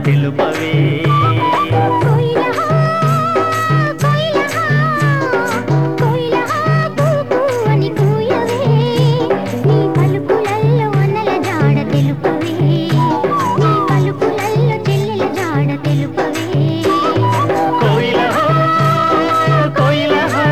తెలుపవే కోయిలహా కోయిలహా కోయిలహా కూకు అని కూయవే నీ పలుకులల్లో అన్నల జాడ తెలుపవే నీ పలుకులల్లో చెల్లెల జాడ తెలుపవే కోయిల కోయిల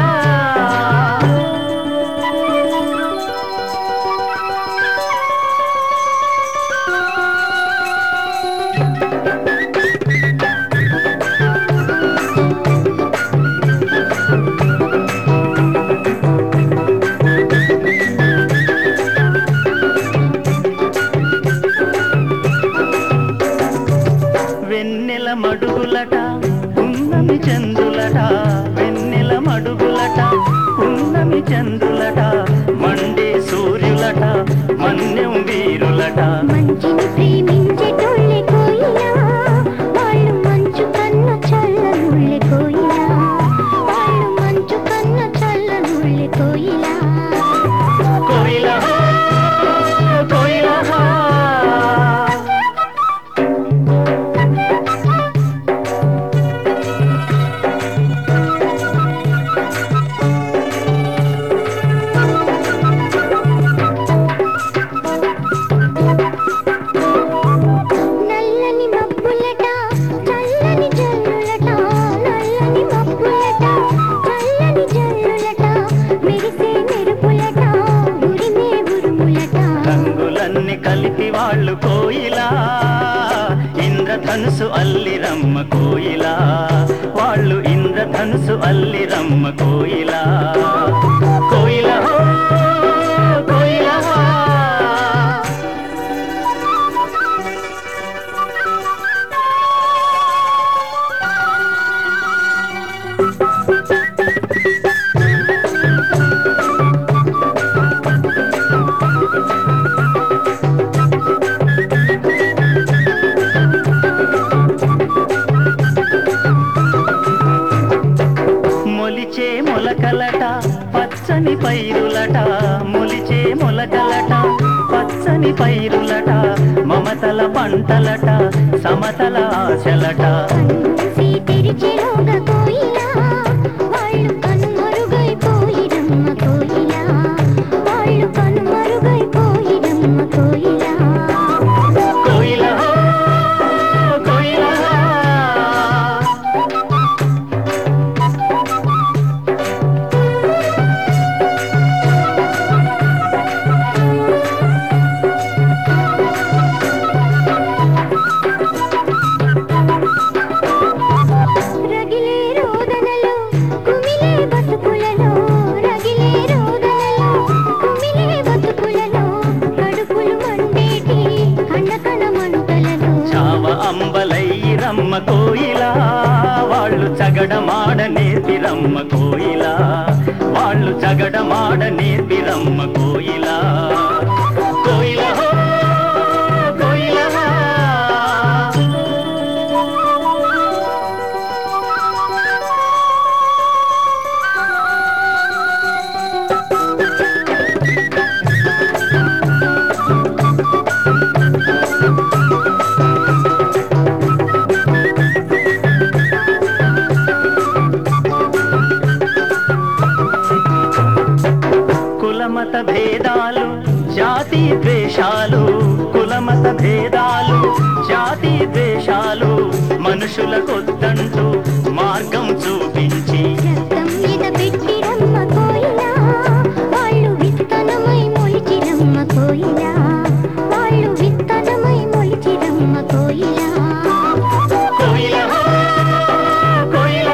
వెన్నెల మడుగులట ఉన్నమి చందులట వెన్నెల మడుగులట ఉన్నమి చందులట మండే సూర్యులట మన్యం వీరులట మంచిని ప్రేమించేటోళ్ళే కోయిలా వాళ్ళు మంచు కన్న చల్లనుళ్ళే కోయిలా వాళ్ళు మంచు కన్న చల్లనుళ్ళే కోయిలా కోయిల కోయిల నల్లని మబ్బులట చల్లని జల్లులట నల్లని మబ్బులట చల్లని జల్లులట మెరిసే మెరుపులట ఉరిమే ఉరుములట రంగులన్నీ కలిపి వాళ్ళు కోయిలా ఇంద్రధనుసు అల్లిరమ్మ కోయిలా వాళ్ళు ఇంద్రధనుసు అల్లిరమ్మ కోయిలా కోయిలా కోయిలా మొలిచే మొలకలట పచ్చని పైరులట మొలిచే మొలకలట పచ్చని పైరులట మమతల పంటలట సమతల ఆశలట కన్నుసి తెరిచెలోగా కోయిలా వాళ్ళు కనుమరుగైపోయిరమ్మ కోయిలా వాళ్ళు కనుమరుగైపోయిరమ్మ కోయిలా కోయిల కోయిల రగిలే రోదనలో కుమిలే బతుకులలో రగిలే రోదనలో కుమిలే బతుకులలో కడుపులు మండేటి కణ కణ మంటలలో చావ అంబలైరమ్మ కోయిలా వాళ్ళు చగడమాడ నేర్పిరమ్మ కోయిలా వాళ్ళు చగడమాడ నేర్పిరమ్మ కోయిలా కోయిల కోయిల కులమత భేదాలు జాతి ద్వేషాలు కులమత భేదాలు జాతి ద్వేషాలు మనుషులకొద్దంటూ మార్గం చూపించి రక్తం మీద పెట్టిరమ్మ కోయిలా వాళ్ళు విత్తనమై మొలిచిరమ్మ కోయిలా వాళ్ళు విత్తనమై మొలిచిరమ్మ కోయిలా కోయిల కోయిల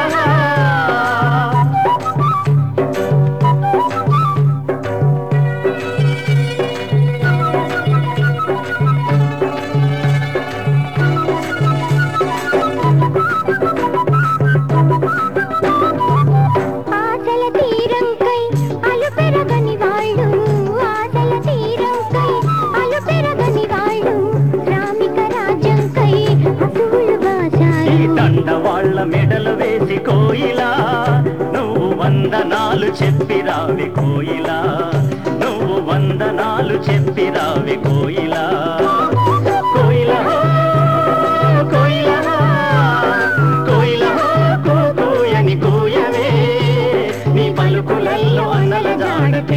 ఆశల తీరంకై అలు పెరగని వాళ్ళు ఆశల తీరంకై అలు పెరగని వాళ్ళు శ్రామిక రాజ్యంకై అసూలు ఈ బాసారు దండ వాళ్ళ మెడలు వేసి కోయిలా నువ్వు వందనాలు చెప్పిరావి కోయిలా నువ్వు వందనాలు చెప్పిరావి కోయిలా కోయిలా కోయిలా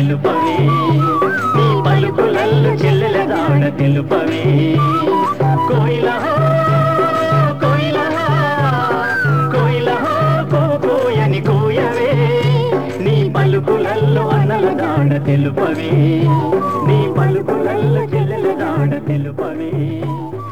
తెలుపవే నీ పలుకులల్లు చెల్లెల దాడ తెలుపవే కోయిల హో, కోయిల హో, కోయిల హో, కో కోయని కోయవే నీ పలుకులల్లో అనల దాడ తెలుపవే నీ పలుకులల్లో చెల్లెల దాడ తెలుపవే